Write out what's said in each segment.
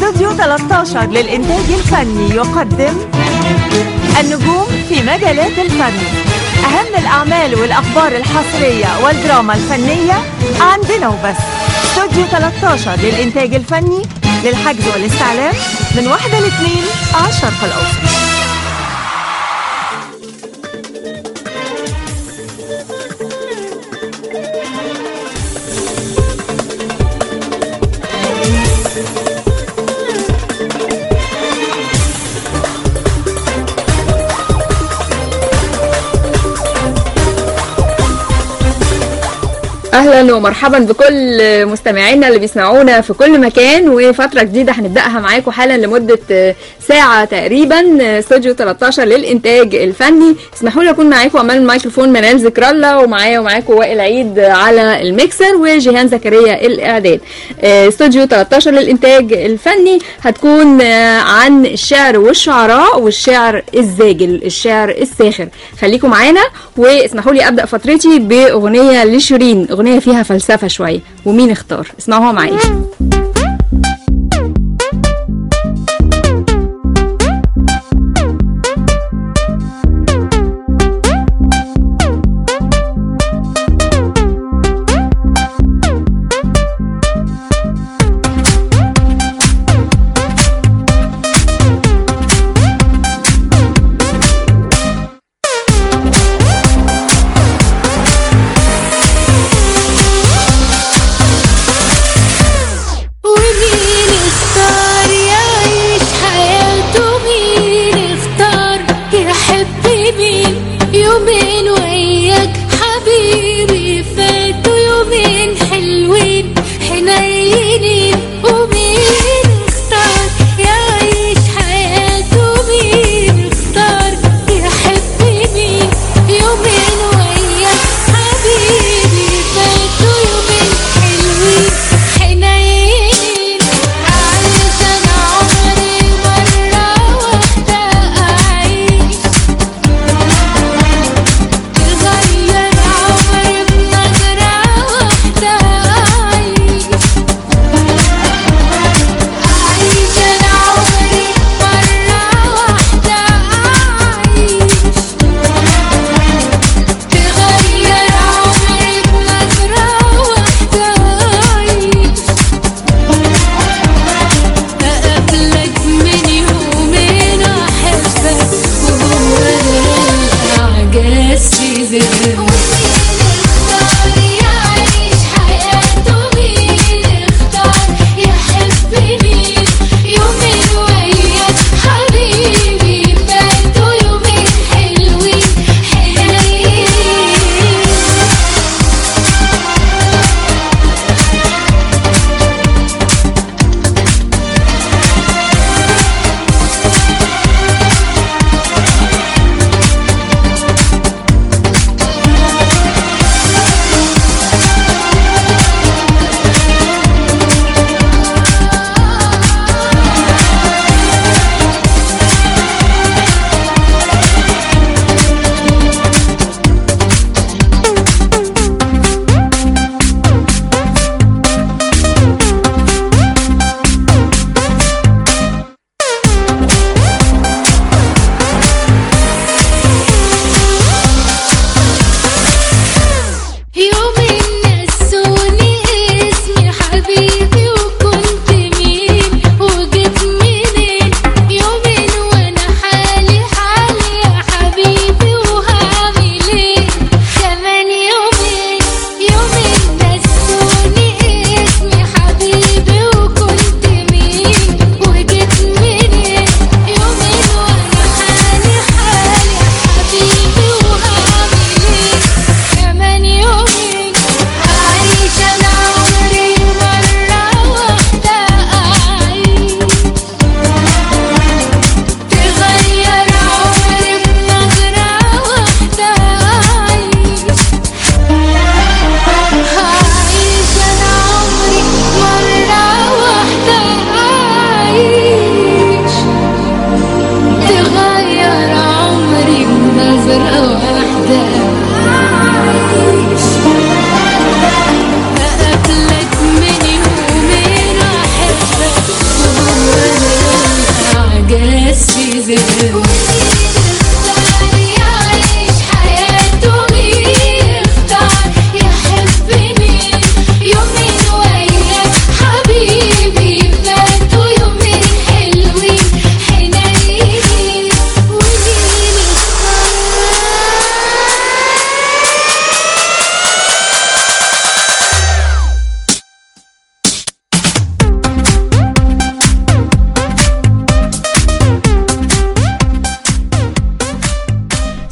استوديو 13 للإنتاج الفني يقدم النجوم في مجالات الفن أهم الأعمال والأخبار الحصرية والدراما الفنية عندنا وبس استوديو 13 للإنتاج الفني للحجز والاستعلام من واحدة لاثنين على الشرق الأوسط اهلا ومرحبا بكل مستمعينا اللي بيسمعونا في كل مكان وفتره جديده هنبداها معاكم حالا لمده ساعه تقريبا استوديو 13 للانتاج الفني اسمحوا لي اكون معاكم امام الميكروفون منال ذكر الله ومعايا ومعاكم وائل عيد على الميكسر وجيهان زكريا الاعداد استوديو 13 للانتاج الفني هتكون عن الشعر والشعراء والشعر الزاجل الشعر الساخر خليكم معانا واسمحوا لي ابدا فترتي باغنيه لشيرين اغنيه فيها فلسفه شويه ومين اختار اسمعوها معايا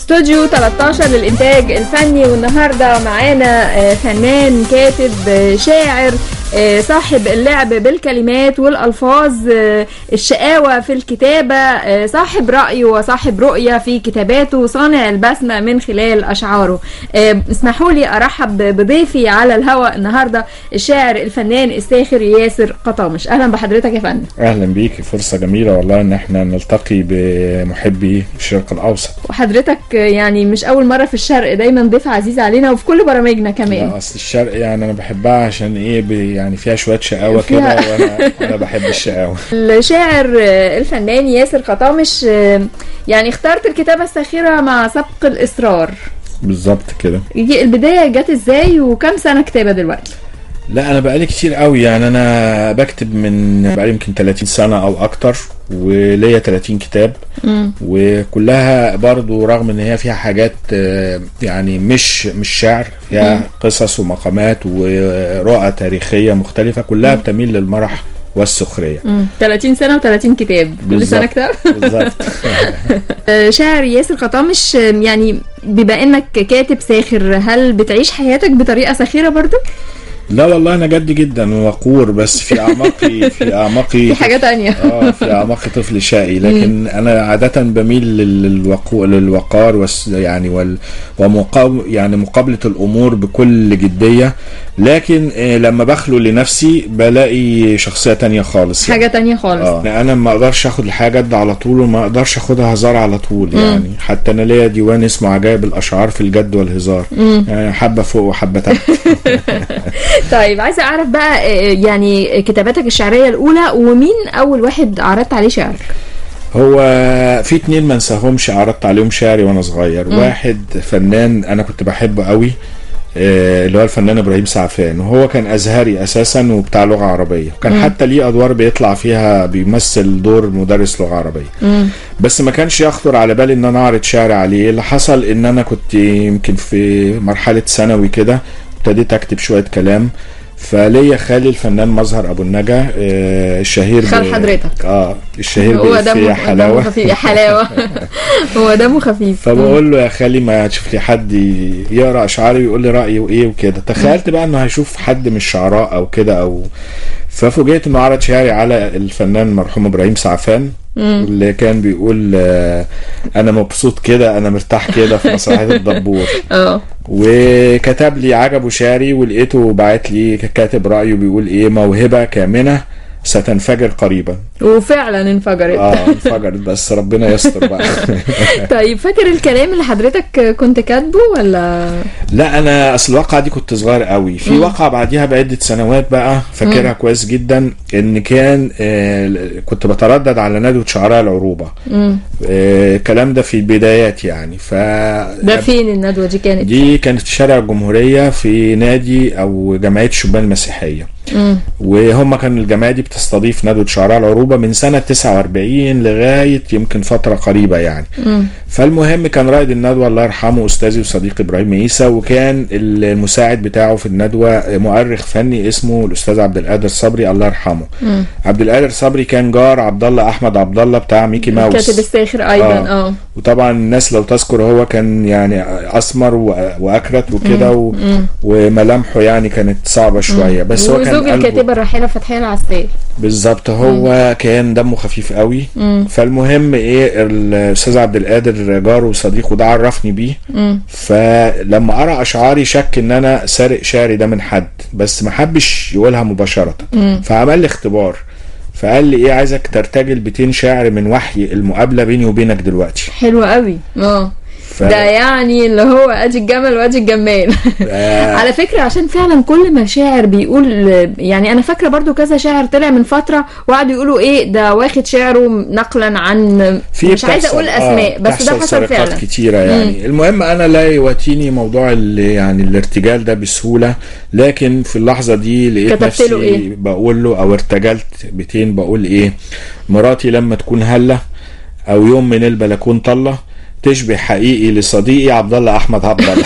استوديو 13 للإنتاج الفني والنهاردة معانا آه، فنان كاتب آه، شاعر آه، صاحب اللعب بالكلمات والألفاظ آه، الشقاوة في الكتابة آه، صاحب رأي وصاحب رؤية في كتاباته صانع البسمة من خلال أشعاره آه، اسمحوا لي أرحب بضيفي على الهواء النهاردة الشاعر الفنان الساخر ياسر قطامش أهلا بحضرتك يا فندم اهلا بيكي فرصه جميله والله ان احنا نلتقي بمحبي الشرق الاوسط وحضرتك يعني مش اول مره في الشرق دايما ضيف عزيز علينا وفي كل برامجنا كمان لا، اصل الشرق يعني انا بحبها عشان ايه ب- يعني فيها شويه شقاوه فيها- كده وانا انا بحب الشقاوه الشاعر آه، الفنان ياسر قطامش آه، يعني اخترت الكتابة الساخرة مع سبق الإصرار بالظبط كده يجي البداية جت ازاي وكم سنة كتابة دلوقتي؟ لا انا بقالي كتير قوي يعني انا بكتب من بقالي يمكن 30 سنه او اكتر وليا 30 كتاب وكلها برضو رغم ان هي فيها حاجات آه، يعني مش مش شعر فيها قصص ومقامات ورؤى تاريخية مختلفة كلها بتميل للمرح والسخرية 30 سنة و30 كتاب كل بالظبط. سنة كتاب بالظبط آه، شاعر ياسر قطامش آه، يعني بما انك كاتب ساخر هل بتعيش حياتك بطريقة ساخرة برضو؟ لا والله انا جد جدا وقور بس في اعماقي في اعماقي في حاجة تانية اه في اعماقي طفل شقي لكن انا عاده بميل للوقو للوقار والس يعني وال ومقاب يعني مقابله الامور بكل جديه لكن آه لما بخلو لنفسي بلاقي شخصيه تانية خالص يعني. حاجة تانية خالص اه انا ما اقدرش اخد الحاجه جد على طول وما اقدرش اخدها هزار على طول يعني حتى انا ليا ديوان اسمه عجائب الاشعار في الجد والهزار يعني حبه فوق وحبه تحت طيب عايزة اعرف بقى آه، يعني كتاباتك الشعرية الاولى ومين اول واحد عرضت عليه شعرك؟ هو في اتنين ما انساهمش عرضت عليهم شعري وانا صغير واحد فنان انا كنت بحبه قوي آه، اللي هو الفنان ابراهيم سعفان وهو كان ازهري اساسا وبتاع لغه عربيه كان حتى ليه ادوار بيطلع فيها بيمثل دور مدرس لغه عربيه بس ما كانش يخطر على بالي ان انا اعرض شعر عليه اللي حصل ان انا كنت يمكن في مرحله ثانوي كده ابتديت اكتب شويه كلام فليا خالي الفنان مظهر ابو النجا آه، الشهير خال ب- حضرتك. اه الشهير هو بإفيه دمه يا دمه حلاوه خفيف يا حلاوه هو دمه خفيف فبقول له يا خالي ما تشوف لي حد يقرا اشعاري ويقول لي رايه وايه وكده تخيلت بقى انه هيشوف حد من الشعراء او كده او ففوجئت انه عرض شعري على الفنان مرحوم ابراهيم سعفان اللي كان بيقول آه، انا مبسوط كده انا مرتاح كده في مسرحيه الدبور اه وكتب لي عجبه شعري ولقيته باعت لي كاتب رايه بيقول ايه موهبه كامنه ستنفجر قريبا وفعلا انفجرت اه انفجرت بس ربنا يستر بقى طيب فاكر الكلام اللي حضرتك كنت كاتبه ولا لا انا اصل الواقعه دي كنت صغير قوي في واقعه بعديها بعده سنوات بقى فاكرها كويس جدا ان كان آه كنت بتردد على ندوه شعراء العروبه آه الكلام ده في البدايات يعني ف ده فين الندوه دي كانت دي كانت في شارع الجمهوريه في نادي او جمعيه الشبان المسيحيه مم. وهم كان الجمعيه دي بتستضيف ندوه شعراء العروبه من سنه 49 لغايه يمكن فتره قريبه يعني مم. فالمهم كان رائد الندوه الله يرحمه استاذي وصديقي ابراهيم عيسى وكان المساعد بتاعه في الندوه مؤرخ فني اسمه الاستاذ عبد القادر صبري الله يرحمه مم. عبد القادر صبري كان جار عبد الله احمد عبد الله بتاع ميكي ماوس الكاتب الساخر ايضا آه. اه وطبعا الناس لو تذكر هو كان يعني اسمر و- واكرت وكده و... وملامحه يعني كانت صعبه شويه بس هو كان وزوج قلبه الكاتبه الراحله فتحيه العسال بالظبط هو كان دمه خفيف قوي فالمهم ايه الاستاذ عبد القادر جاره وصديقه ده عرفني بيه مم. فلما قرا اشعاري شك ان انا سارق شعري ده من حد بس ما حبش يقولها مباشره فعمل لي اختبار فقال لي ايه عايزك ترتجل بيتين شعر من وحي المقابله بيني وبينك دلوقتي حلو قوي اه ف... ده يعني اللي هو ادي الجمل وادي الجمال آه، على فكرة عشان فعلا كل ما شاعر بيقول يعني انا فاكرة برضو كذا شاعر طلع من فترة وقعدوا يقولوا ايه ده واخد شعره نقلا عن في مش عايزة بتحصل- اقول اسماء آه، بس ده بتحصل حصل سرقات فعلا كتيرة يعني المهم انا لا يواتيني موضوع ال- يعني الارتجال ده بسهولة لكن في اللحظة دي لقيت كتبت نفسي له إيه؟ بقول له او ارتجلت بيتين بقول ايه مراتي لما تكون هلة او يوم من البلكون طلة تشبه حقيقي لصديقي عبد الله احمد عبد الله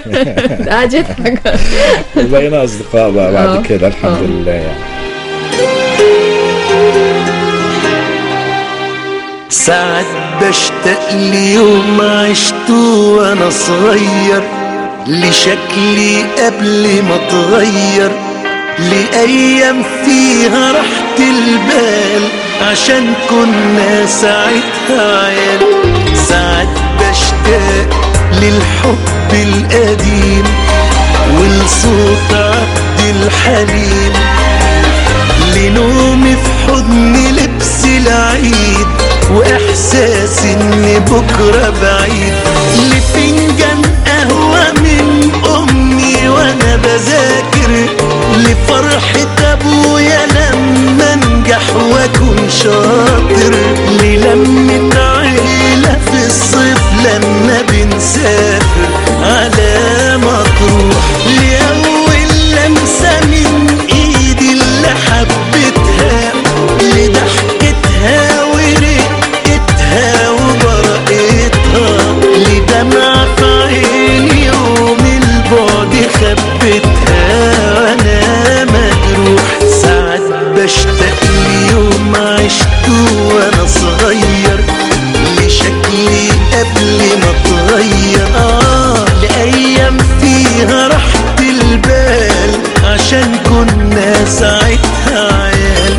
ده قاعد يضحك وبقينا اصدقاء بقى آه. بعد كده الحمد آه. لله يعني ساعات بشتاق ليوم عشته وانا صغير لشكلي قبل ما اتغير لأيام فيها راحة البال عشان كنا ساعتها عيال ساعات بشتاق للحب القديم ولصوت عبد الحليم لنومي في حضن لبس العيد واحساس ان بكره بعيد لفنجان قهوه من امي وانا بذاكر لفرحه ابويا لما انجح واكون شاطر للمه عيله في الصيف لما بنسافر على مطروح لاول لمسه من ايدي اللي حبيتها لضحكتها ورقتها وبرقتها لدمع في عيني يوم البعد خبتها وانا مجروح ساعات بشتاق ليوم عشته وانا صغير لشكلي قبل ما اتغير اه لايام فيها راحة البال عشان كنا ساعتها عيال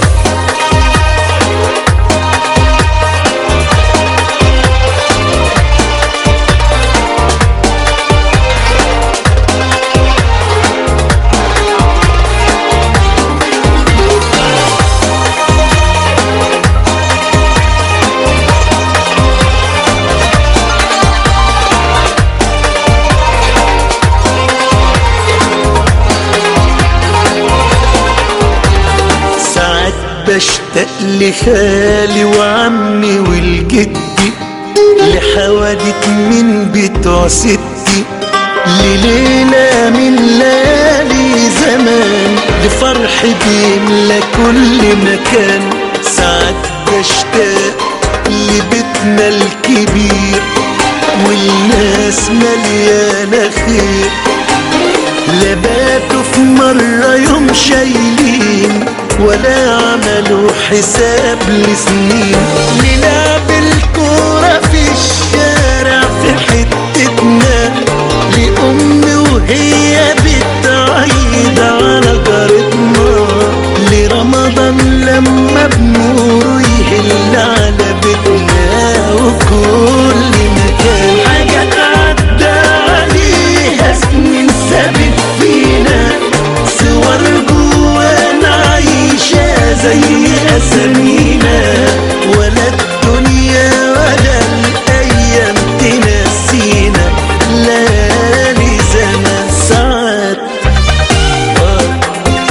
ساعات بشتاق لخالي وعمي والجدي لحوادث من بتوع ستي لليلة من ليالي زمان لفرح بيملى كل مكان ساعات بشتاق لبيتنا الكبير والناس مليانة خير لباتوا في مرة يوم شايلين ولا عملوا حساب لسنين نلعب الكورة في الشارع في حتتنا لأمي وهي بتعيد على جارتنا لرمضان لما بنوره يهل على بيتنا وكل مكان حاجة عدى عليها سنين سابت فينا صور جوانا عايشة زي أسامينا ولا الدنيا ولا الأيام تنسينا ليالي زمان ساعات آه،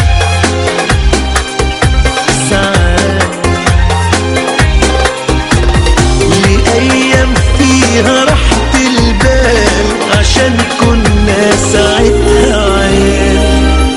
ساعات لأيام فيها راحة البال عشان كنا ساعتها عيال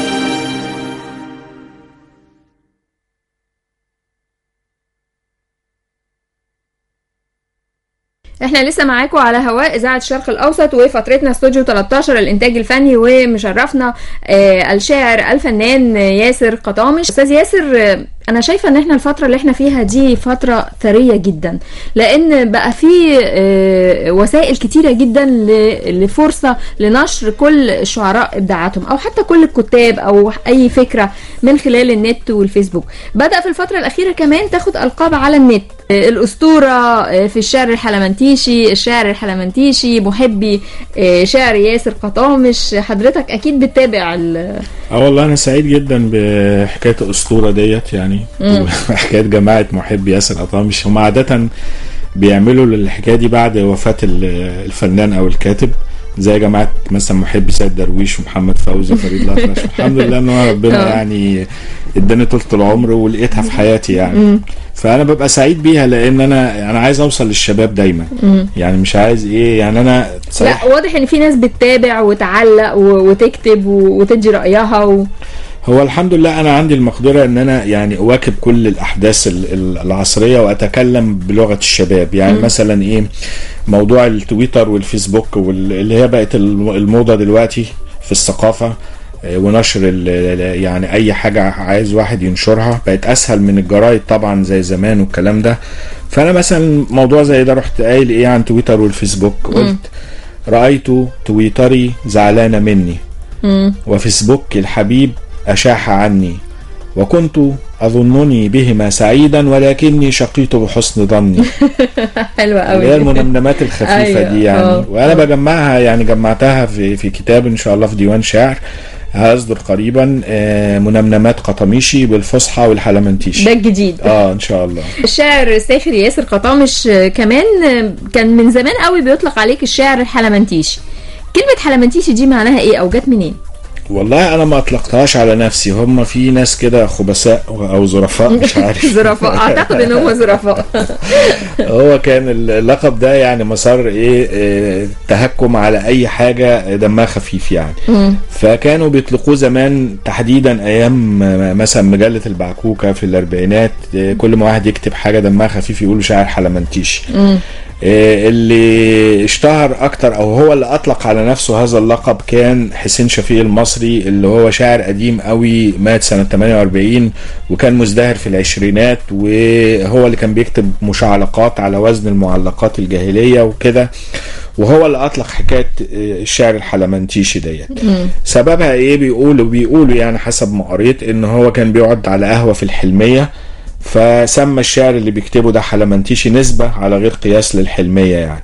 احنا لسه معاكم على هواء اذاعه الشرق الاوسط وفترتنا استوديو 13 الانتاج الفني ومشرفنا آه الشاعر الفنان ياسر قطامش استاذ ياسر آه، انا شايفه ان احنا الفتره اللي احنا فيها دي فتره ثريه جدا لان بقى في آه وسائل كتيره جدا ل- لفرصه لنشر كل الشعراء ابداعاتهم او حتى كل الكتاب او اي فكره من خلال النت والفيسبوك بدا في الفتره الاخيره كمان تاخد القاب على النت آه، الأسطورة آه، في الشعر الحلمنتيشي الشاعر الحلمنتيشي محبي آه، شعر ياسر قطامش حضرتك أكيد بتتابع ال- اه والله انا سعيد جدا بحكايه الاسطوره ديت يعني وحكايه جماعه محبي ياسر قطامش هم عاده بيعملوا الحكايه دي بعد وفاه ال- الفنان او الكاتب زي جماعه مثلا محبي سيد درويش ومحمد فوزي وفريد الأطرش الحمد لله ان هو ربنا آه. يعني اداني طولة العمر ولقيتها في حياتي يعني فانا ببقى سعيد بيها لان انا انا عايز اوصل للشباب دايما يعني مش عايز ايه يعني انا صحيح لا واضح ان في ناس بتتابع وتعلق و- وتكتب و- وتدي رأيها و... هو الحمد لله انا عندي المقدره ان انا يعني اواكب كل الاحداث ال- ال- العصريه واتكلم بلغه الشباب يعني م. مثلا ايه موضوع التويتر والفيسبوك واللي هي بقت الم- الموضه دلوقتي في الثقافه آه، ونشر ال- ال- يعني اي حاجه عايز واحد ينشرها بقت اسهل من الجرايد طبعا زي زمان والكلام ده فانا مثلا موضوع زي ده رحت قايل ايه عن تويتر والفيسبوك قلت رايت تويتري زعلان مني وفيسبوك الحبيب اشاح عني وكنت اظنني بهما سعيدا ولكني شقيت بحسن ظني حلوة اللي هي قوي المنمنمات الخفيفه أيوة، دي يعني آه، وانا آه. بجمعها يعني جمعتها في في كتاب ان شاء الله في ديوان شعر هيصدر قريبا آه، منمنمات قطميشي بالفصحى والحلمنتيشي ده الجديد اه ان شاء الله الشاعر الساخر ياسر قطامش آه، كمان آه، كان من زمان قوي بيطلق عليك الشاعر الحلمنتيشي كلمة حلمنتيشي دي معناها ايه او جت منين؟ والله انا ما اطلقتهاش على نفسي هم في ناس كده خبثاء او ظرفاء مش عارف ظرفاء اعتقد ان هم ظرفاء هو كان اللقب ده يعني مسار ايه آه، تهكم على اي حاجه دمها خفيف يعني فكانوا بيطلقوه زمان تحديدا ايام آه، مثلا مجله البعكوكه في الاربعينات آه، كل ما واحد يكتب حاجه دمها خفيف يقولوا شاعر حلمنتيشي آه، اللي اشتهر اكتر او هو اللي اطلق على نفسه هذا اللقب كان حسين شفيق المصري اللي هو شاعر قديم قوي مات سنه 48 وكان مزدهر في العشرينات وهو اللي كان بيكتب مشعلقات على وزن المعلقات الجاهليه وكده وهو اللي اطلق حكايه آه، الشعر الحلمنتيشي ديت سببها ايه بيقولوا بيقولوا يعني حسب ما قريت ان هو كان بيقعد على قهوه في الحلميه فسمى الشعر اللي بيكتبه ده حلمنتيشي نسبة على غير قياس للحلمية يعني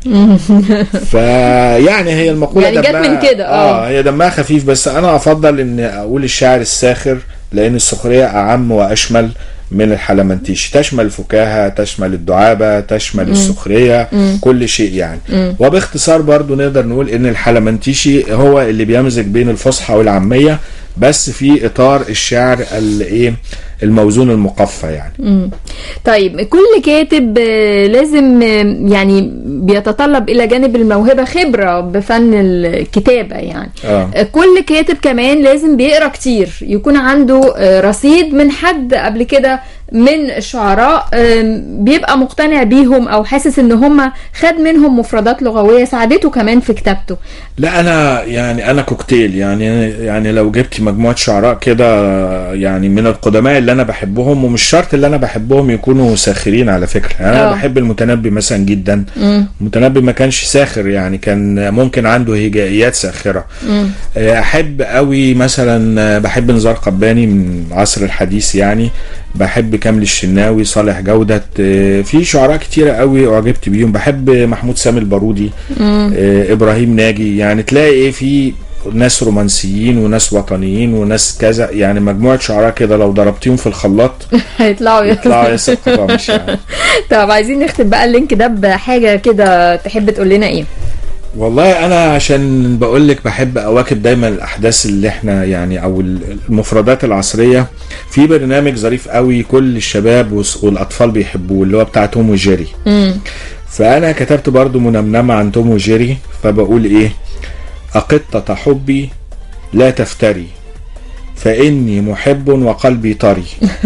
فيعني هي المقولة يعني جت دمها- من كده، آه. اه هي دمها خفيف بس انا افضل ان اقول الشعر الساخر لان السخرية اعم واشمل من الحلمنتيشي تشمل الفكاهة تشمل الدعابة تشمل السخرية كل شيء يعني وباختصار برضو نقدر نقول ان الحلمنتيشي هو اللي بيمزج بين الفصحى والعامية بس في اطار الشعر الايه الموزون المقفى يعني طيب كل كاتب آه، لازم آه، يعني بيتطلب الى جانب الموهبه خبره بفن الكتابه يعني اه آه، كل كاتب كمان لازم بيقرا كتير يكون عنده آه، رصيد من حد قبل كده من الشعراء آم، بيبقى مقتنع بيهم او حاسس ان هم خد منهم مفردات لغويه ساعدته كمان في كتابته لا انا يعني انا كوكتيل يعني يعني لو جبت مجموعه شعراء كده يعني من القدماء اللي انا بحبهم ومش شرط اللي انا بحبهم يكونوا ساخرين على فكره يعني انا آه. بحب المتنبي مثلا جدا المتنبي ما كانش ساخر يعني كان ممكن عنده هجائيات ساخره احب قوي مثلا بحب نزار قباني من العصر الحديث يعني بحب كامل الشناوي صالح جودة آه، في شعراء كتيرة قوي اعجبت بيهم بحب محمود سامي البارودي آه، ابراهيم ناجي يعني تلاقي ايه في ناس رومانسيين وناس وطنيين وناس كذا يعني مجموعة شعراء كده لو ضربتيهم في الخلاط هيطلعوا يطلعوا ياسر قطامش يعني طب عايزين نختم بقى اللينك ده بحاجه كده تحب تقول لنا ايه والله انا عشان بقول لك بحب اواكب دايما الاحداث اللي احنا يعني او المفردات العصريه في برنامج ظريف قوي كل الشباب والس- والاطفال بيحبوه اللي هو بتاع توم وجيري فانا كتبت برضو منمنمه عن توم وجيري فبقول ايه اقطة حبي لا تفتري فاني محب وقلبي طري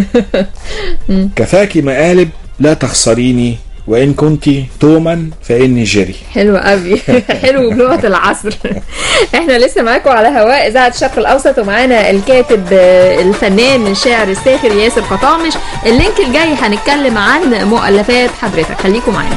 كفاك مقالب لا تخسريني وان كنت توما فاني جيري حلو قوي حلو بلغه العصر احنا لسه معاكم على هواء اذاعه الشرق الاوسط ومعانا الكاتب آه، الفنان الشاعر الساخر ياسر قطامش اللينك الجاي هنتكلم عن مؤلفات حضرتك خليكم معانا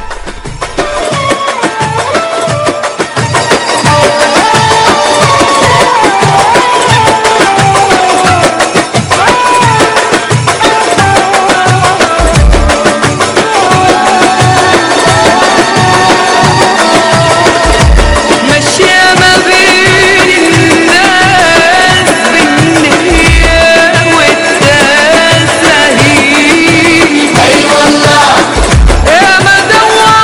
ماشية ما بين الناس بالنية والتساهيل أي والله يا ما دوار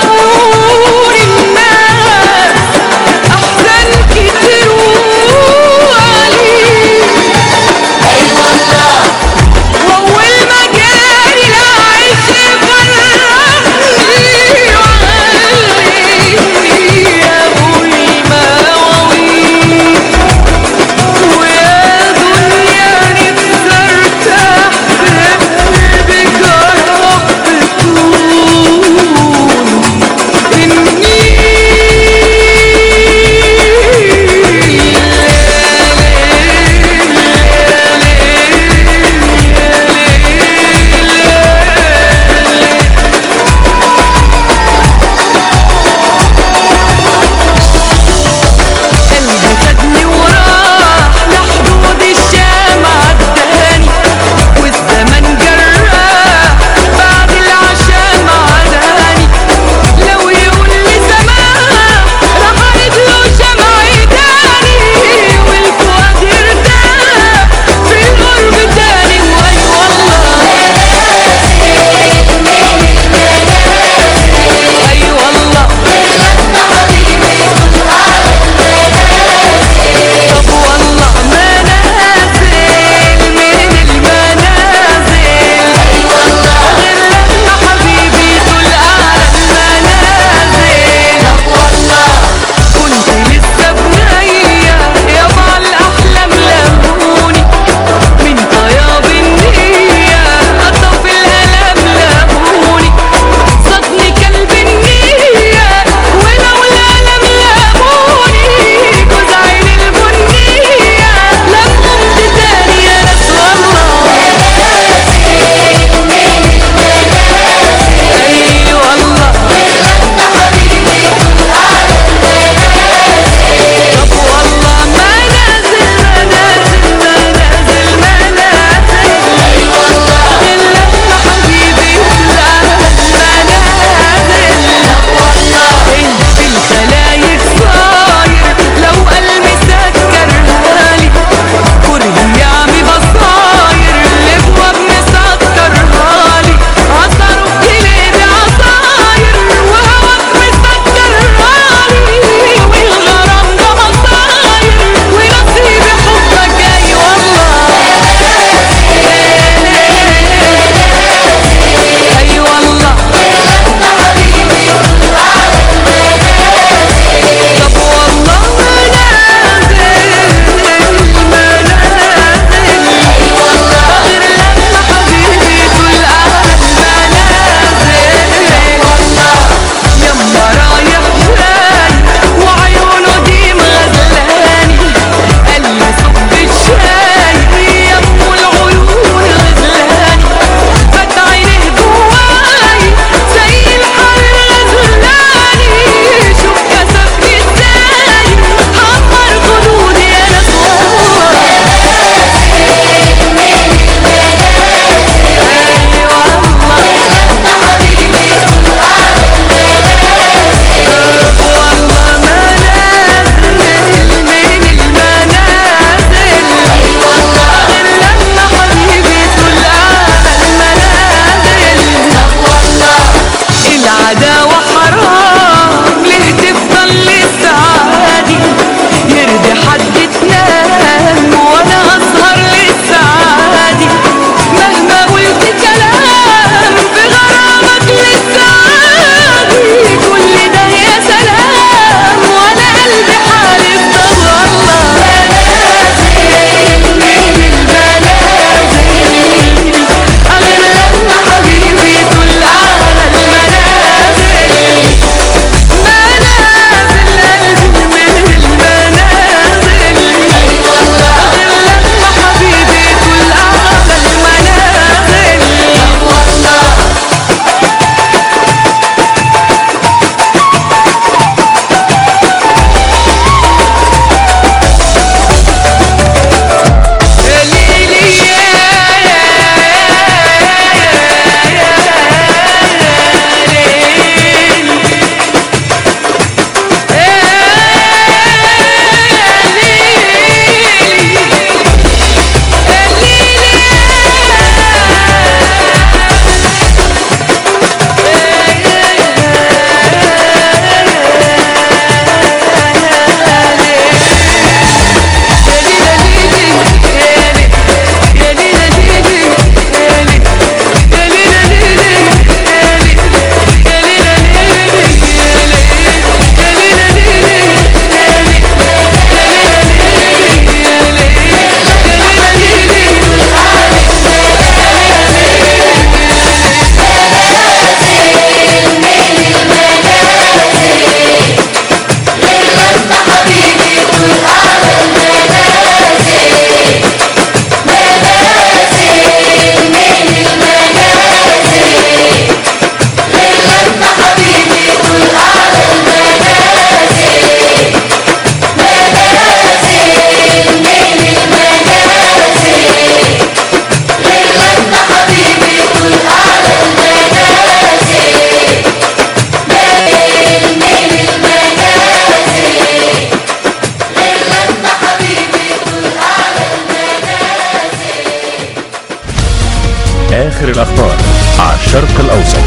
على الشرق الأوسط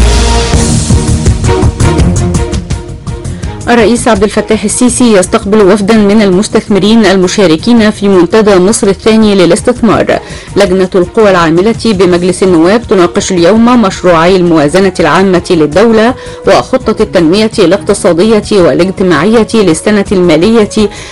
الرئيس عبد الفتاح السيسي يستقبل وفدا من المستثمرين المشاركين في منتدى مصر الثاني للاستثمار لجنة القوى العاملة بمجلس النواب تناقش اليوم مشروعي الموازنة العامة للدولة وخطة التنمية الاقتصادية والاجتماعية للسنة المالية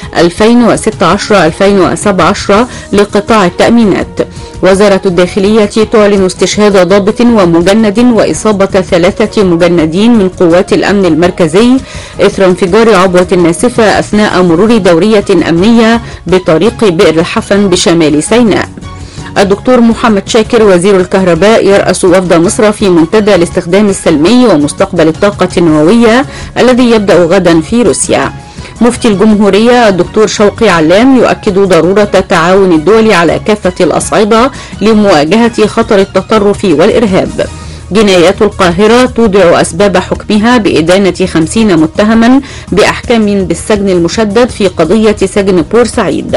2016-2017 لقطاع التأمينات وزارة الداخلية تعلن استشهاد ضابط ومجند وإصابة ثلاثة مجندين من قوات الأمن المركزي إثر انفجار عبوة ناسفة أثناء مرور دورية أمنية بطريق بئر الحفن بشمال سيناء الدكتور محمد شاكر وزير الكهرباء يرأس وفد مصر في منتدى الاستخدام السلمي ومستقبل الطاقة النووية الذي يبدأ غدا في روسيا مفتي الجمهورية الدكتور شوقي علام يؤكد ضرورة التعاون الدولي على كافة الأصعدة لمواجهة خطر التطرف والإرهاب جنايات القاهرة تودع أسباب حكمها بإدانة خمسين متهما بأحكام بالسجن المشدد في قضية سجن بورسعيد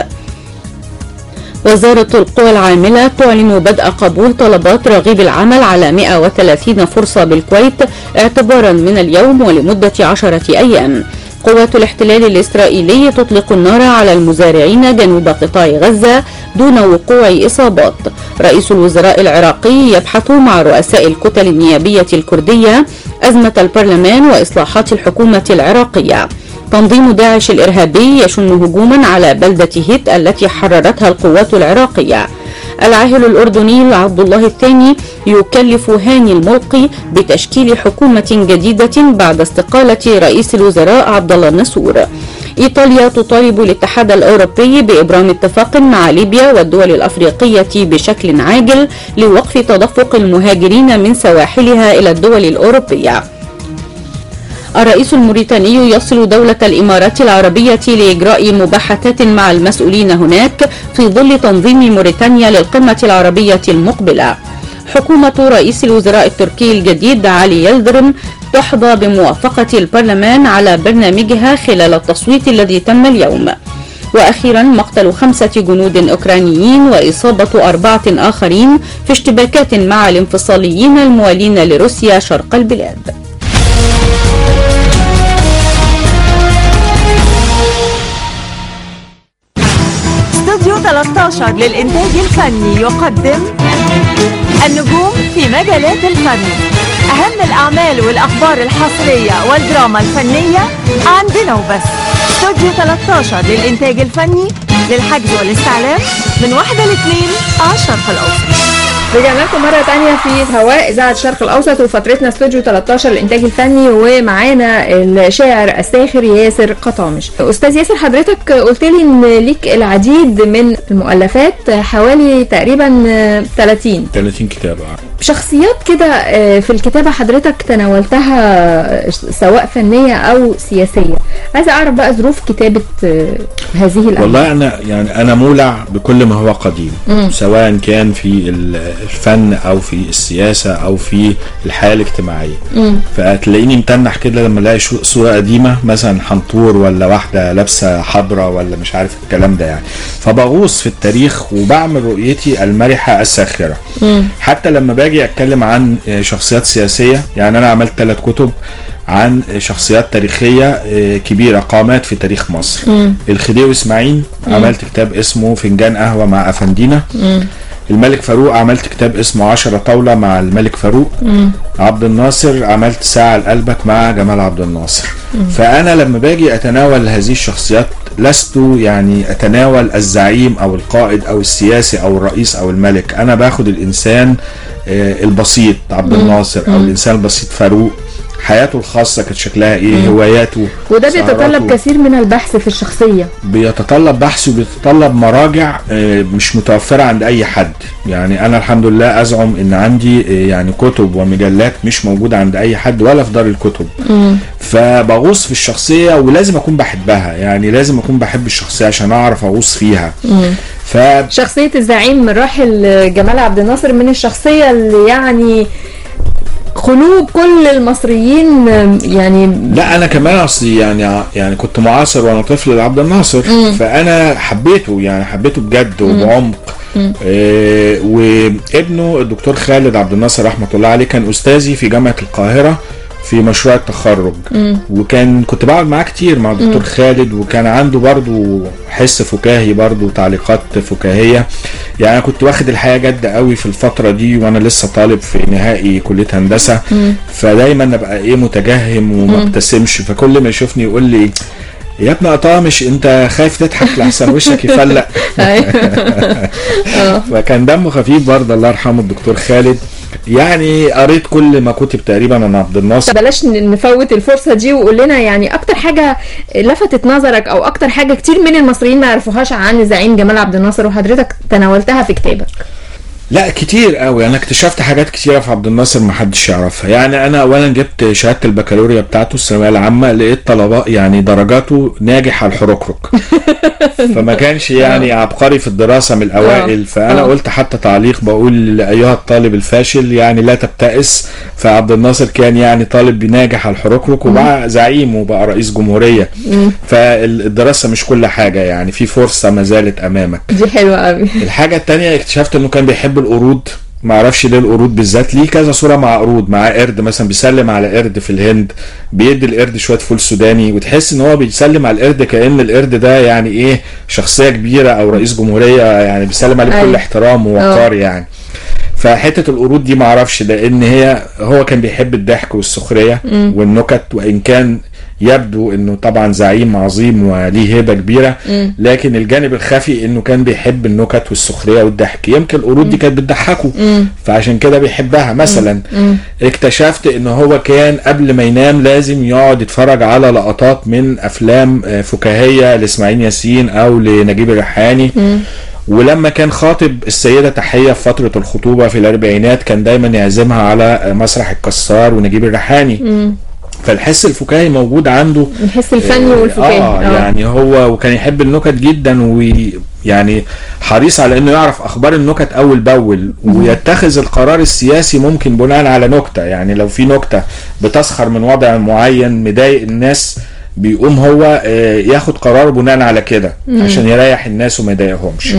وزارة القوى العاملة تعلن بدء قبول طلبات رغيب العمل على 130 فرصة بالكويت اعتبارا من اليوم ولمدة عشرة أيام قوات الاحتلال الإسرائيلي تطلق النار على المزارعين جنوب قطاع غزة دون وقوع إصابات رئيس الوزراء العراقي يبحث مع رؤساء الكتل النيابية الكردية أزمة البرلمان وإصلاحات الحكومة العراقية تنظيم داعش الإرهابي يشن هجوما على بلدة هيت التي حررتها القوات العراقية العاهل الأردني عبد الله الثاني يكلف هاني الملقي بتشكيل حكومة جديدة بعد استقالة رئيس الوزراء عبد الله النسور إيطاليا تطالب الاتحاد الأوروبي بإبرام اتفاق مع ليبيا والدول الأفريقية بشكل عاجل لوقف تدفق المهاجرين من سواحلها إلى الدول الأوروبية الرئيس الموريتاني يصل دولة الإمارات العربية لإجراء مباحثات مع المسؤولين هناك في ظل تنظيم موريتانيا للقمة العربية المقبلة حكومة رئيس الوزراء التركي الجديد علي يلدرم تحظى بموافقة البرلمان على برنامجها خلال التصويت الذي تم اليوم وأخيرا مقتل خمسة جنود أوكرانيين وإصابة أربعة آخرين في اشتباكات مع الانفصاليين الموالين لروسيا شرق البلاد استوديو 13 للإنتاج الفني يقدم النجوم في مجالات الفن أهم الأعمال والأخبار الحصرية والدراما الفنية عندنا وبس استوديو 13 للإنتاج الفني للحجز والاستعلام من واحدة لاثنين على الشرق الأوسط رجعنا لكم مرة تانية في هواء إذاعة الشرق الأوسط وفترتنا استوديو 13 الإنتاج الفني ومعانا الشاعر الساخر ياسر قطامش. أستاذ ياسر حضرتك قلت لي إن ليك العديد من المؤلفات حوالي تقريبا 30 30 كتاب آه. شخصيات كده آه، في الكتابة حضرتك تناولتها سواء فنية أو سياسية. عايزة أعرف بقى ظروف كتابة آه، هذه الأعمال. والله انا يعني انا مولع بكل ما هو قديم سواء كان في ال- الفن او في السياسه او في الحياه الاجتماعيه فتلاقيني متنح كده لما الاقي شو- صوره قديمه مثلا حنطور ولا واحده لابسه حبره ولا مش عارف الكلام ده يعني فبغوص في التاريخ وبعمل رؤيتي المرحه الساخره حتى لما باجي اتكلم عن آه، شخصيات سياسيه يعني انا عملت ثلاث كتب عن شخصيات تاريخية آه، كبيرة قامات في تاريخ مصر الخديوي اسماعيل عملت كتاب اسمه فنجان قهوة مع أفندينا الملك فاروق عملت كتاب اسمه عشرة طاولة مع الملك فاروق عبد الناصر عملت ساعة لقلبك مع جمال عبد الناصر فأنا لما باجي أتناول هذه الشخصيات لست يعني أتناول الزعيم أو القائد أو السياسي أو الرئيس أو الملك أنا باخد الإنسان آه، البسيط عبد الناصر أو الإنسان البسيط فاروق حياته الخاصة كانت شكلها إيه هواياته وده سهراته. بيتطلب كثير من البحث في الشخصية. بيتطلب بحث وبيتطلب مراجع آه، مش متوفرة عند أي حد يعني أنا الحمد لله أزعم إن عندي آه، يعني كتب ومجلات مش موجودة عند أي حد ولا في دار الكتب فبغوص في الشخصية ولازم أكون بحبها يعني لازم أكون بحب الشخصية عشان أعرف أغوص فيها ف شخصية الزعيم الراحل جمال عبد الناصر من الشخصية اللي يعني قلوب كل المصريين آه، يعني لا انا كمان اصلي يعني ع- يعني كنت معاصر وانا طفل لعبد الناصر فانا حبيته يعني حبيته بجد وبعمق آه وابنه الدكتور خالد عبد الناصر رحمه الله عليه كان استاذي في جامعه القاهره في مشروع التخرج وكان كنت بقعد معاه كتير مع الدكتور خالد وكان عنده برضو حس فكاهي برضو تعليقات فكاهيه يعني انا كنت واخد الحياه جد قوي في الفتره دي وانا لسه طالب في نهائي كليه هندسه فدايما ابقى ايه متجهم وما ابتسمش فكل ما يشوفني يقول لي يا ابن قطامش انت خايف تضحك لحسن وشك يفلق فكان دمه خفيف برضه الله يرحمه الدكتور خالد يعني قريت كل ما كتب تقريبا عن عبد الناصر طب بلاش ن- نفوت الفرصه دي وقول لنا يعني اكتر حاجه لفتت نظرك او اكتر حاجه كتير من المصريين ما يعرفوهاش عن الزعيم جمال عبد الناصر وحضرتك تناولتها في كتابك لا كتير قوي انا اكتشفت حاجات كتيره في عبد الناصر ما حدش يعرفها يعني انا اولا جبت شهاده البكالوريا بتاعته الثانويه العامه لقيت طلباء يعني درجاته ناجح على الحركرك فما كانش يعني عبقري في الدراسه من الاوائل فانا آه. قلت حتى تعليق بقول ايها الطالب الفاشل يعني لا تبتئس فعبد الناصر كان يعني طالب ناجح على الحركرك وبقى زعيم وبقى رئيس جمهوريه فالدراسه مش كل حاجه يعني في فرصه ما زالت امامك دي حلوه قوي الحاجة التانية اكتشفت انه كان بيحب القرود ما اعرفش ليه القرود بالذات ليه كذا صورة مع قرود مع قرد مثلا بيسلم على قرد في الهند بيدي القرد شوية فول سوداني وتحس ان هو بيسلم على القرد كأن القرد ده يعني ايه شخصية كبيرة او رئيس جمهورية يعني بيسلم عليه بكل أيوة. احترام ووقار يعني فحته القرود دي ما اعرفش لان هي هو كان بيحب الضحك والسخريه والنكت وان كان يبدو انه طبعا زعيم عظيم وليه هيبه كبيره لكن الجانب الخفي انه كان بيحب النكت والسخريه والضحك يمكن القرود دي كانت بتضحكه فعشان كده بيحبها مثلا اكتشفت ان هو كان قبل ما ينام لازم يقعد يتفرج على لقطات من افلام آه، فكاهيه لاسماعيل ياسين او لنجيب الريحاني ولما كان خاطب السيدة تحية في فترة الخطوبة في الأربعينات كان دايما يعزمها على مسرح الكسار ونجيب الريحاني فالحس الفكاهي موجود عنده الحس الفني والفكاهي اه يعني هو وكان يحب النكت جدا ويعني حريص على انه يعرف اخبار النكت اول باول ويتخذ القرار السياسي ممكن بناء على نكته يعني لو في نكته بتسخر من وضع معين مضايق الناس بيقوم هو آه، ياخد قرار بناء على كده عشان يريح الناس وما يضايقهمش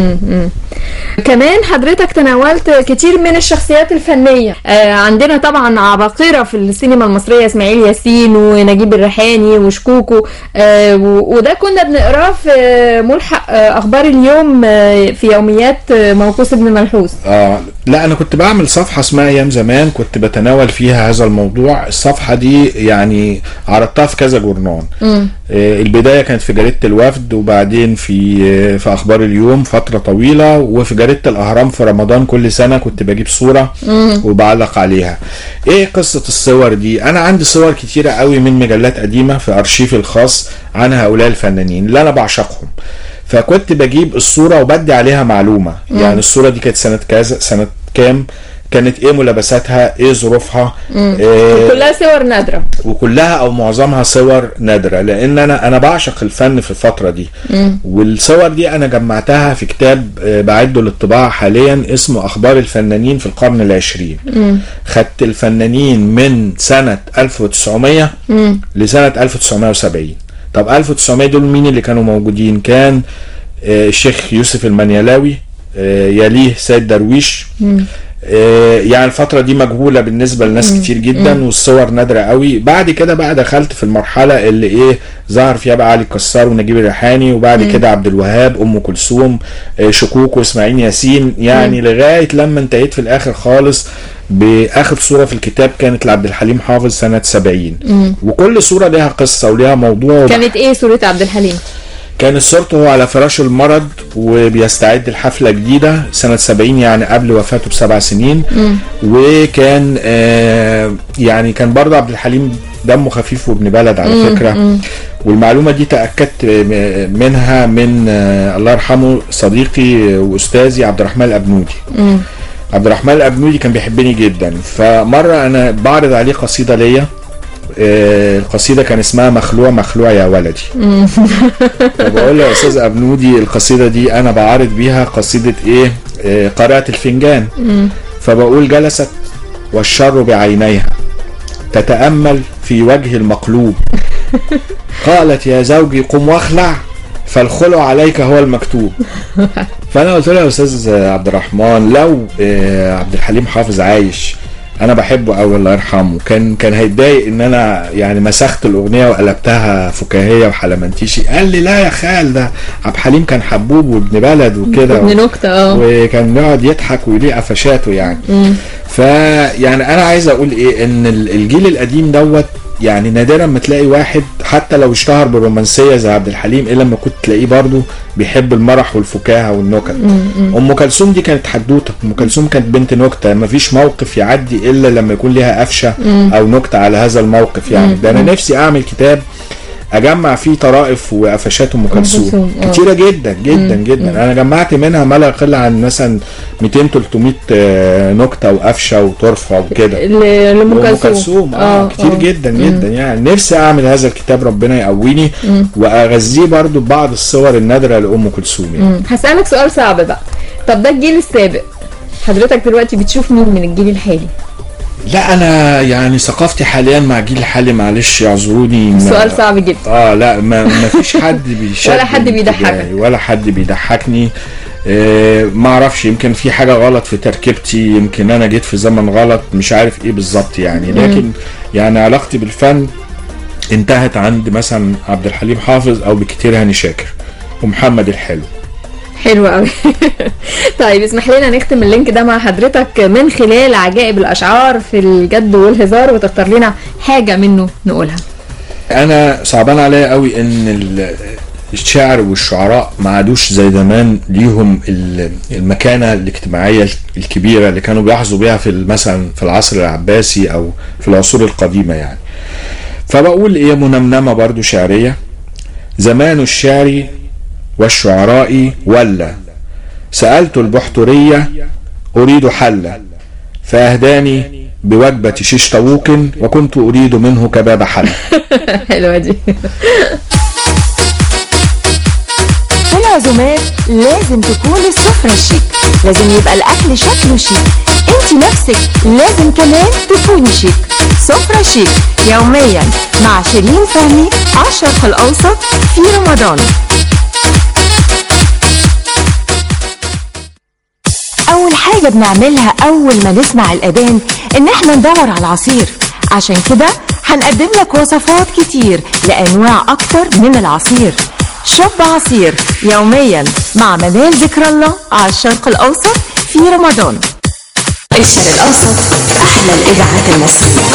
كمان حضرتك تناولت كتير من الشخصيات الفنية آه عندنا طبعا عباقرة في السينما المصرية اسماعيل ياسين ونجيب الريحاني وشكوكو آه و- وده كنا بنقراه في آه، ملحق آه اخبار اليوم آه في يوميات آه موقوس ابن منحوس اه لا انا كنت بعمل صفحه اسمها ايام زمان كنت بتناول فيها هذا الموضوع الصفحه دي يعني عرضتها في كذا جورنال آه البدايه كانت في جريده الوفد وبعدين في آه في اخبار اليوم فتره طويله وفي جريده الاهرام في رمضان كل سنه كنت بجيب صوره وبعلق عليها ايه قصه الصور دي انا عندي صور كتيره قوي من مجلات قديمه في ارشيفي الخاص عن هؤلاء الفنانين اللي انا بعشقهم فكنت بجيب الصورة وبدي عليها معلومة يعني الصورة دي كانت سنة كذا سنة كام كانت ايه ملابساتها ايه ظروفها إيه كلها صور نادرة وكلها او معظمها صور نادرة لان انا انا بعشق الفن في الفترة دي والصور دي انا جمعتها في كتاب آه، بعده للطباعة حاليا اسمه اخبار الفنانين في القرن العشرين خدت الفنانين من سنة 1900 لسنة 1970 طب 1900 دول مين اللي كانوا موجودين كان آه، الشيخ يوسف المنيلاوي آه، يليه سيد درويش آه، يعني الفترة دي مجهولة بالنسبة لناس كتير جدا والصور نادرة قوي بعد كده بقى دخلت في المرحلة اللي ايه ظهر فيها بقى علي الكسار ونجيب الريحاني وبعد كده عبد الوهاب ام كلثوم آه، شكوك واسماعيل ياسين يعني لغاية لما انتهيت في الاخر خالص باخر صورة في الكتاب كانت لعبد الحليم حافظ سنة 70 وكل صورة ليها قصة وليها موضوع وب- كانت ايه صورة عبد الحليم كانت صورته هو على فراش المرض وبيستعد لحفلة جديدة سنة 70 يعني قبل وفاته بسبع سنين وكان آه يعني كان برضه عبد الحليم دمه خفيف وابن بلد على فكرة والمعلومة دي تأكدت م- منها من آه الله يرحمه صديقي وأستاذي عبد الرحمن الأبنودي عبد الرحمن الأبنودي كان بيحبني جدا فمرة أنا بعرض عليه قصيدة ليا آه، القصيدة كان اسمها مخلوع مخلوع يا ولدي فبقول له يا استاذ ابنودي القصيده دي انا بعارض بيها قصيده ايه آه، قارئة الفنجان فبقول جلست والشر بعينيها تتامل في وجه المقلوب قالت يا زوجي قم واخلع فالخلع عليك هو المكتوب فانا قلت له يا استاذ عبد الرحمن لو آه، عبد الحليم حافظ عايش انا بحبه قوي الله يرحمه كان كان هيتضايق ان انا يعني مسخت الاغنيه وقلبتها فكاهيه وحلمنتيشي قال لي لا يا خال ده عبد الحليم كان حبوب وابن بلد وكده ابن نكته اه وكان يقعد يضحك ويليه قفشاته يعني فيعني انا عايز اقول ايه ان ال- الجيل القديم دوت يعني نادرا ما تلاقي واحد حتى لو اشتهر بالرومانسيه زي عبد الحليم الا لما كنت تلاقيه برضه بيحب المرح والفكاهه والنكت ام كلثوم دي كانت حدوته ام كلثوم كانت بنت نكته ما فيش موقف يعدي الا لما يكون ليها قفشه او نكته على هذا الموقف يعني ده انا نفسي اعمل كتاب اجمع فيه طرائف وقفشات ام كلثوم كلثوم، آه. كتيره جدا جدا جدا انا جمعت منها ما لا يقل عن مثلا 200 300 آه، نكته وقفشه وطرفه وكده ل- لام ام كلثوم كلثوم اه كتير جدا جدا يعني نفسي اعمل هذا الكتاب ربنا يقويني واغذيه برضو ببعض الصور النادره لام كلثوم يعني مم. هسألك سؤال صعب بقى طب ده الجيل السابق حضرتك دلوقتي بتشوف مين من الجيل الحالي لا انا يعني ثقافتي حاليا مع الجيل الحالي معلش اعذروني ما- سؤال صعب جدا اه لا ما, ما فيش حد بيشد ولا حد بيضحكك. انتباهي، ولا حد بيضحكني آه ما اعرفش يمكن في حاجه غلط في تركيبتي يمكن انا جيت في زمن غلط مش عارف ايه بالظبط يعني لكن يعني علاقتي بالفن انتهت عند مثلا عبد الحليم حافظ او بكتير هاني شاكر ومحمد الحلو حلو قوي طيب اسمح لنا نختم اللينك ده مع حضرتك من خلال عجائب الاشعار في الجد والهزار وتختار لنا حاجه منه نقولها انا صعبان عليا قوي ان ال- الشعر والشعراء ما عادوش زي زمان ليهم ال- المكانه الاجتماعيه الكبيره اللي كانوا بيحظوا بيها في ال- مثلا في العصر العباسي او في العصور القديمه يعني فبقول ايه منمنمه برضو شعريه زمان الشعر والشعراء ولا سألت البحترية أريد حلا فأهداني بوجبة شيش طاووق وكنت أريد منه كباب حلا حلوه دي في العزومات لازم تكون السفرة شيك لازم يبقى الأكل شكله شيك انت نفسك لازم كمان تكوني شيك سفرة شيك يوميا مع شيرين فهمي على الشرق الأوسط في رمضان أول حاجة بنعملها أول ما نسمع الأذان إن إحنا ندور على العصير عشان كده هنقدم لك وصفات كتير لأنواع أكتر من العصير شوب عصير يوميا مع منال ذكر الله على الشرق الأوسط في رمضان الشرق الأوسط أحلى الإذاعات المصرية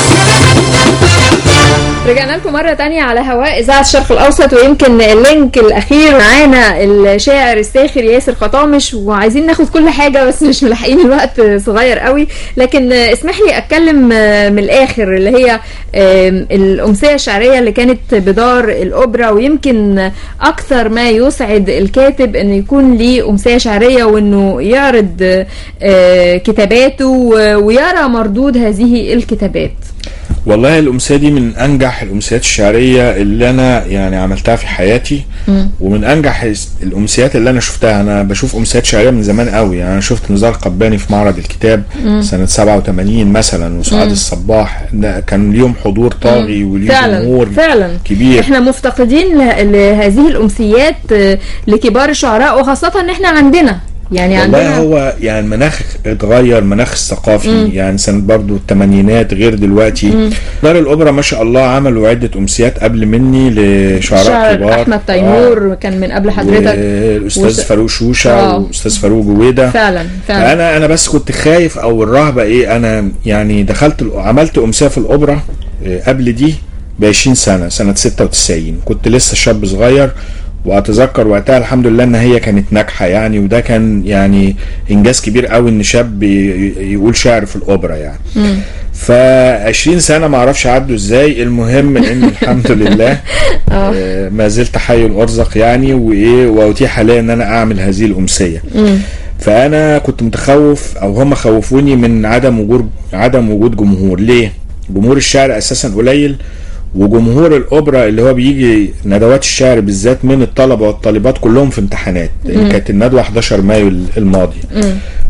رجعنا لكم مرة تانية على هواء إذاعة الشرق الأوسط ويمكن اللينك الأخير معانا الشاعر الساخر ياسر قطامش وعايزين ناخد كل حاجة بس مش ملاحقين الوقت صغير قوي لكن اسمح لي أتكلم من الآخر اللي هي آم، الأمسية الشعرية اللي كانت بدار الأوبرا ويمكن أكثر ما يسعد الكاتب إنه يكون ليه أمسية شعرية وإنه يعرض آه، كتاباته ويرى مردود هذه الكتابات والله الأمسية دي من أنجح الأمسيات الشعرية اللي أنا يعني عملتها في حياتي ومن أنجح الأمسيات اللي أنا شفتها أنا بشوف أمسيات شعرية من زمان قوي يعني أنا شفت نزار قباني في معرض الكتاب سنة 87 مثلا وسعاد الصباح ده كان ليهم حضور طاغي وليه فعلا جمهور فعلا كبير احنا مفتقدين ل- لهذه الامسيات آه، لكبار الشعراء وخاصه ان احنا عندنا يعني والله عندنا هو يعني المناخ اتغير المناخ الثقافي يعني سنة برضو الثمانينات غير دلوقتي دار الأوبرا ما شاء الله عملوا عدة أمسيات قبل مني لشعراء شعر كبار احمد تيمور كان من قبل حضرتك الأستاذ وس- فاروق شوشة آه. والأستاذ فاروق جويدة فعلا فعلا انا انا بس كنت خايف او الرهبه ايه انا يعني دخلت ال- عملت امسيه في الاوبرا إيه، قبل دي ب 20 سنه سنه 96 كنت لسه شاب صغير واتذكر وقتها الحمد لله ان هي كانت ناجحه يعني وده كان يعني انجاز كبير قوي ان شاب ي- يقول شعر في الاوبرا يعني ف 20 سنه ما اعرفش عدوا ازاي المهم ان الحمد لله آه، ما زلت حي الارزق يعني وايه واتيح لي ان انا اعمل هذه الامسيه فانا كنت متخوف او هم خوفوني من عدم وجود عدم وجود جمهور ليه جمهور الشعر اساسا قليل وجمهور الاوبرا اللي هو بيجي ندوات الشعر بالذات من الطلبه والطالبات كلهم في امتحانات لان كانت الندوه 11 مايو الماضي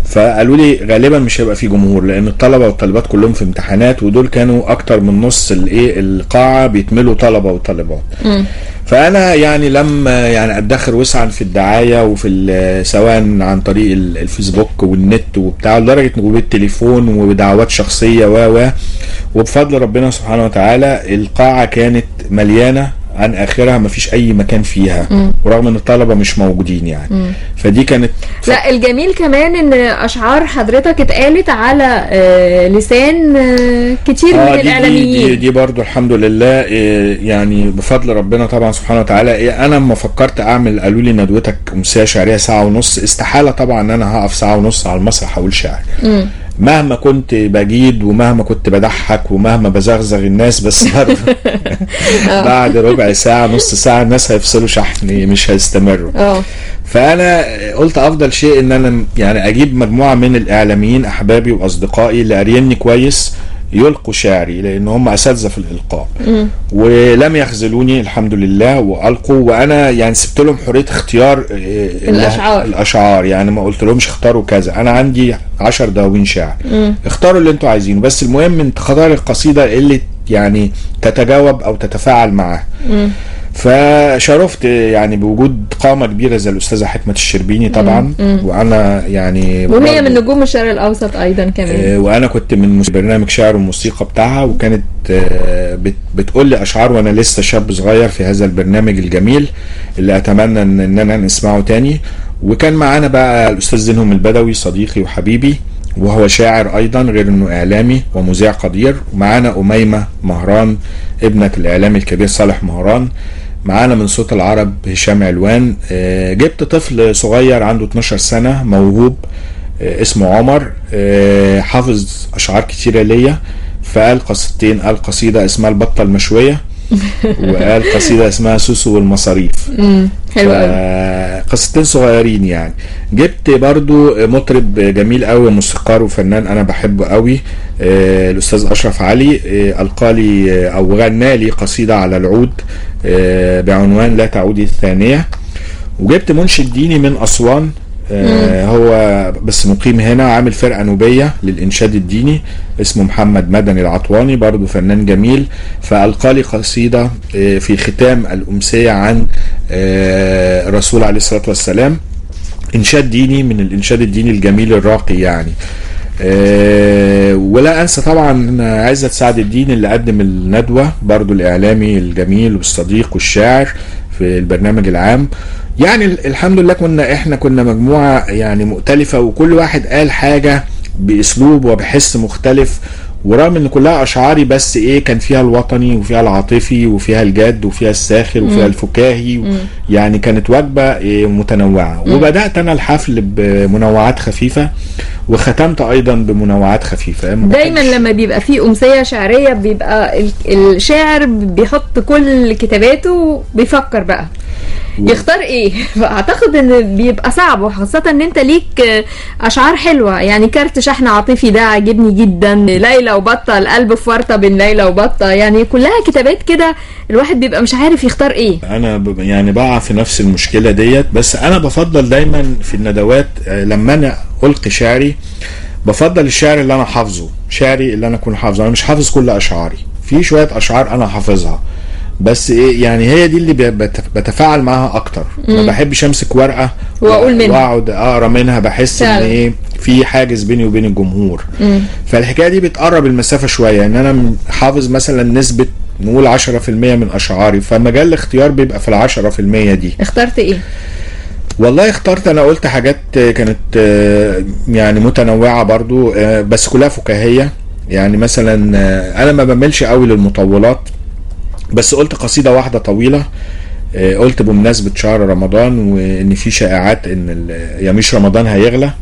فقالوا لي غالبا مش هيبقى في جمهور لان الطلبه والطالبات كلهم في امتحانات ودول كانوا اكتر من نص الايه القاعه بيتملوا طلبه وطالبات فانا يعني لما يعني ادخر وسعا في الدعايه وفي ال- سواء عن طريق ال- الفيسبوك والنت وبتاع لدرجه وبالتليفون ودعوات شخصيه و و وبفضل ربنا سبحانه وتعالى القاعه كانت مليانه عن اخرها ما فيش اي مكان فيها ورغم ان الطلبه مش موجودين يعني فدي كانت لا الجميل كمان ان اشعار حضرتك اتقالت على آه، لسان آه، كتير من دي, دي, دي, الاعلاميين دي برضو الحمد لله إيه، يعني بفضل ربنا طبعا سبحانه وتعالى إيه، انا لما فكرت اعمل قالوا لي ندوتك امسيه شعريه ساعه ونص استحاله طبعا ان انا هقف ساعه ونص على المسرح اقول شعر مهما كنت بجيد ومهما كنت بضحك ومهما بزغزغ الناس بس برضه بعد ربع ساعه نص ساعه الناس هيفصلوا شحن مش هيستمروا اه فانا قلت افضل شيء ان انا يعني اجيب مجموعه من الاعلاميين احبابي واصدقائي اللي قاريني كويس يلقوا شعري لان هم اساتذه في الالقاء ولم يخذلوني الحمد لله والقوا وانا يعني سبت لهم حريه اختيار آه، الأشعار. الاشعار يعني ما قلت لهمش اختاروا كذا انا عندي عشر دواوين شعر اختاروا اللي انتوا عايزينه بس المهم ان تختار القصيده اللي يعني تتجاوب او تتفاعل معاها فشرفت يعني بوجود قامه كبيره زي الاستاذه حكمه الشربيني طبعا وانا يعني وهي برضه- من نجوم الشرق الاوسط ايضا كمان آه، وانا كنت من مس- برنامج شعر وموسيقى بتاعها وكانت آه، بت- بتقول لي اشعار وانا لسه شاب صغير في هذا البرنامج الجميل اللي اتمنى ان اننا نسمعه تاني وكان معانا بقى الاستاذ زينهم البدوي صديقي وحبيبي وهو شاعر ايضا غير انه اعلامي ومذيع قدير ومعانا اميمه مهران ابنه الاعلامي الكبير صالح مهران معانا من صوت العرب هشام علوان آه، جبت طفل صغير عنده 12 سنه موهوب آه، اسمه عمر آه، حافظ اشعار كتيره ليا فقال قصيدتين قال قصيده اسمها البطه المشويه وقال قصيده اسمها سوسو والمصاريف حلو قوي ف- قصتين صغيرين يعني جبت برضو مطرب جميل قوي موسيقار وفنان انا بحبه قوي آه، الاستاذ اشرف علي آه، القى لي آه، او غنى لي قصيده على العود آه، بعنوان لا تعودي الثانيه وجبت منشد ديني من اسوان آه هو بس مقيم هنا عامل فرقه نوبيه للانشاد الديني اسمه محمد مدني العطواني برضه فنان جميل فالقى لي قصيده آه في ختام الامسيه عن آه الرسول عليه الصلاه والسلام انشاد ديني من الانشاد الديني الجميل الراقي يعني آه، ولا انسى طبعا عزت سعد الدين اللي قدم الندوه برضو الاعلامي الجميل والصديق والشاعر في البرنامج العام يعني ال- الحمد لله كنا احنا كنا مجموعه يعني مؤتلفه وكل واحد قال حاجه باسلوب وبحس مختلف ورغم ان كلها اشعاري بس ايه كان فيها الوطني وفيها العاطفي وفيها الجاد وفيها الساخر وفيها الفكاهي يعني كانت وجبه إيه متنوعه وبدات انا الحفل بمنوعات خفيفه وختمت ايضا بمنوعات خفيفه ما دايما بحبش- لما بيبقى فيه امسيه شعريه بيبقى ال- الشاعر بيحط كل كتاباته بيفكر بقى يختار ايه فاعتقد ان بيبقى صعب وخاصه ان انت ليك آه، اشعار حلوه يعني كارت شحن عاطفي ده عاجبني جدا ليلى وبطه القلب في ورطه بين ليلى وبطه يعني كلها كتابات كده الواحد بيبقى مش عارف يختار ايه انا ب- يعني بقع في نفس المشكله ديت بس انا بفضل دايما في الندوات آه، لما انا القي شعري بفضل الشعر اللي انا حافظه شعري اللي انا اكون حافظه انا مش حافظ كل اشعاري في شويه اشعار انا حافظها بس ايه يعني هي دي اللي ب- بت- بتفاعل معاها اكتر ما بحبش امسك ورقه وأقول منها. واقعد اقرا منها بحس ان فعلا. ايه في حاجز بيني وبين الجمهور فالحكايه دي بتقرب المسافه شويه ان انا م- حافظ مثلا نسبه نقول 10% من اشعاري فمجال الاختيار بيبقى في ال 10% دي اخترت ايه والله اخترت انا قلت حاجات كانت آه، يعني متنوعه برضو آه، بس كلها فكاهيه يعني مثلا آه، انا ما بملش قوي للمطولات بس قلت قصيده واحده طويله آه، قلت بمناسبه شهر رمضان وان في شائعات ان ال- يميش رمضان هيغلى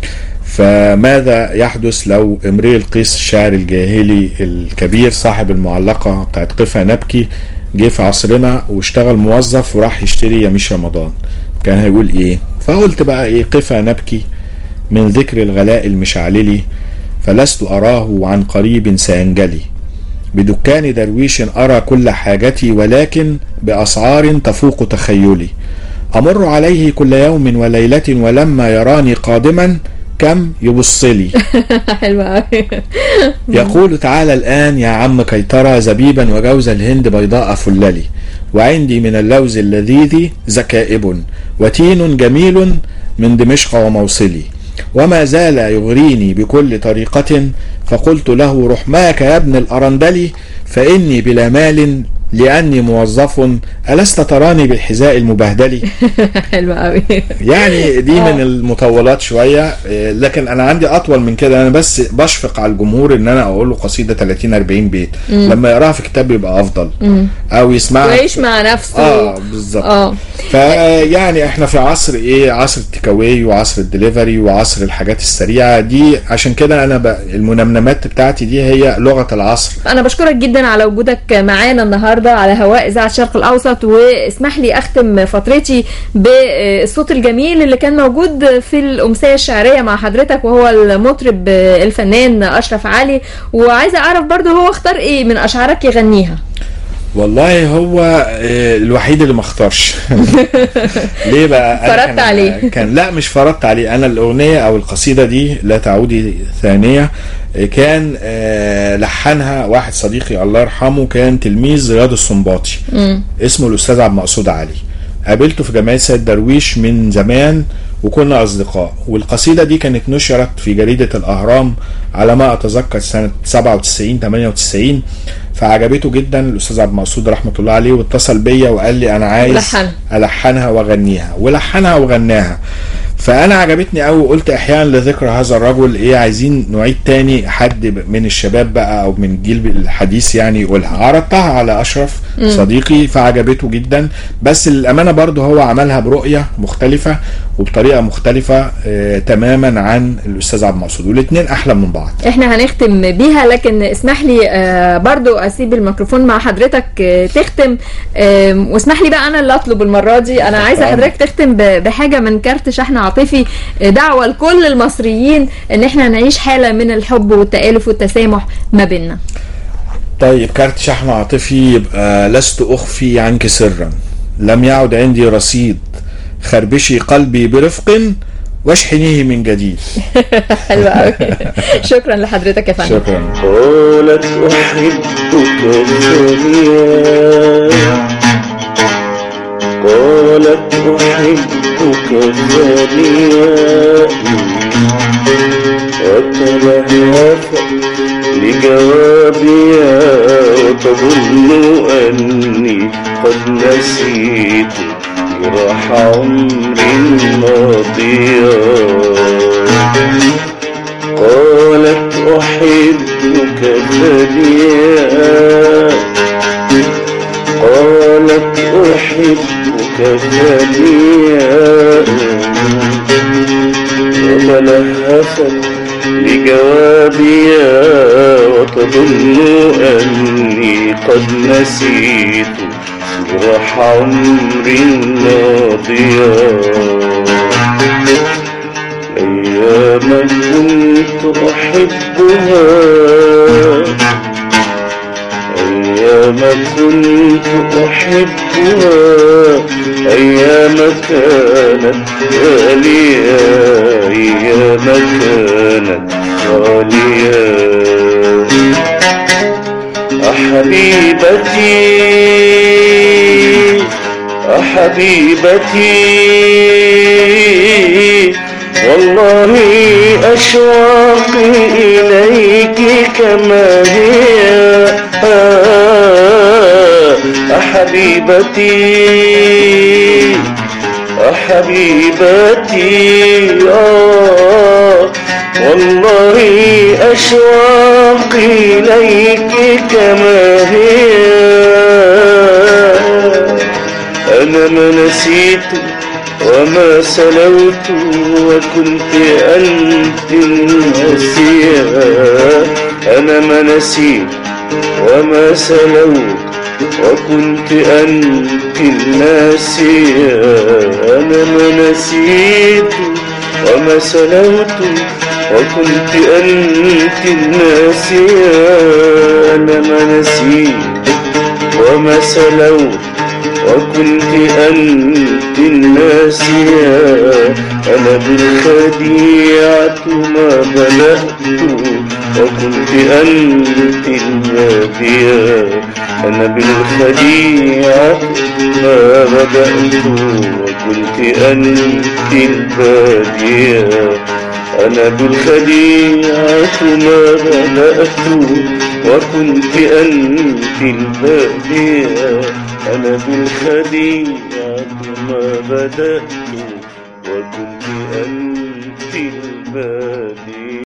فماذا يحدث لو امرئ القيس الشاعر الجاهلي الكبير صاحب المعلقه بتاعت قفا نبكي جه في عصرنا واشتغل موظف وراح يشتري يميش رمضان كان هيقول ايه فقلت بقى ايه قفا نبكي من ذكر الغلاء المشعللي فلست اراه عن قريب سينجلي بدكان درويش أرى كل حاجتي ولكن بأسعار تفوق تخيلي أمر عليه كل يوم وليلة ولما يراني قادما كم يبص لي حلوة قوي يقول تعالى الآن يا عم كي ترى زبيبا وجوز الهند بيضاء فللي وعندي من اللوز اللذيذ زكائب وتين جميل من دمشق وموصلي وما زال يغريني بكل طريقة فقلت له رحماك يا ابن الأرندلي فإني بلا مال لأني موظف ألست تراني بالحذاء المبهدل حلوة قوي يعني دي من المطولات شويه إيه، لكن انا عندي اطول من كده انا بس بشفق على الجمهور ان انا اقول له قصيده 30 40 بيت لما يقراها في كتاب يبقى افضل او يسمعها ويعيش مع نفسه اه بالظبط اه فيعني احنا في عصر ايه عصر التيك أواي وعصر الدليفري وعصر الحاجات السريعه دي عشان كده انا ب... المنمنمات بتاعتي دي هي لغه العصر انا بشكرك جدا على وجودك معانا النهارده على هواء اذاعه الشرق الاوسط واسمح لي اختم فترتي بالصوت الجميل اللي كان موجود في الامسيه الشعريه مع حضرتك وهو المطرب الفنان اشرف علي وعايزه اعرف برضه هو اختار ايه من اشعارك يغنيها والله هو آه، الوحيد اللي ما اختارش ليه بقى أنا فرضت كان- عليه. كان لا مش فرضت عليه انا الاغنيه او القصيده دي لا تعودي ثانيه آه، كان آه، لحنها واحد صديقي الله يرحمه كان تلميذ رياض السنباطي اسمه الاستاذ عبد المقصود علي قابلته في جمعيه سيد درويش من زمان وكنا اصدقاء والقصيده دي كانت نشرت في جريده الاهرام على ما اتذكر سنه 97 98 فعجبته جدا الاستاذ عبد المقصود رحمه الله عليه واتصل بيا وقال لي انا عايز لحنها. الحنها واغنيها ولحنها وغناها فانا عجبتني قوي قلت احيانا لذكر هذا الرجل ايه عايزين نعيد تاني حد من الشباب بقى او من الجيل الحديث يعني يقولها عرضتها على اشرف صديقي فعجبته جدا بس للامانه برضه هو عملها برؤيه مختلفه وبطريقه مختلفه آه تماما عن الاستاذ عبد المقصود والاثنين احلى من بعض احنا هنختم بيها لكن اسمح لي آه، برضو اسيب الميكروفون مع حضرتك آه، تختم آم، واسمح لي بقى انا اللي اطلب المره دي انا عايزه طبعاً. حضرتك تختم ب- بحاجه من كارت شحن عاطفي آه، دعوه لكل المصريين ان احنا نعيش حاله من الحب والتالف والتسامح ما بيننا طيب كارت شحن عاطفي يبقى لست أخفي عنك سرا لم يعد عندي رصيد خربشي قلبي برفق واشحنيه من جديد حلوه قوي شكرا لحضرتك يا فندم شكرا قالت أحبك ثانيا قالت أحبك ثانيا وتلهفت لجوابي وتظن أني قد نسيت جراح عمري ماضيا قالت أحبك ثانيا قالت أحبك ثانيا وتلهفت لجوابي وتظن أني قد نسيت جراح عمري ماضيا أيام كنت أحبها أيام كنت أحبها أيام كانت غالية أيام كانت غالية أحبيبتي أحبيبتي والله أشواقي إليك كما هي آه، أحبيبتي أحبيبتي آه والله أشواقي إليك كما هي أنا ما نسيت وما سلوت وكنت أنت الناسية أنا ما نسيت وما سلوت وكنت أنت الناسية أنا ما نسيت وما سلوت وكنت أنت الناسية أنا ما نسيت وما سلوت وكنت أنت الناسية أنا بالخديعة ما بدأت وكنت أنت البادية أنا بالخديعة ما بدأت وكنت أنت البادية أنا بالخديعة ما بدأت وكنت أنت البادية أنا بالخديعة ما بدأت وكنت أنت البادية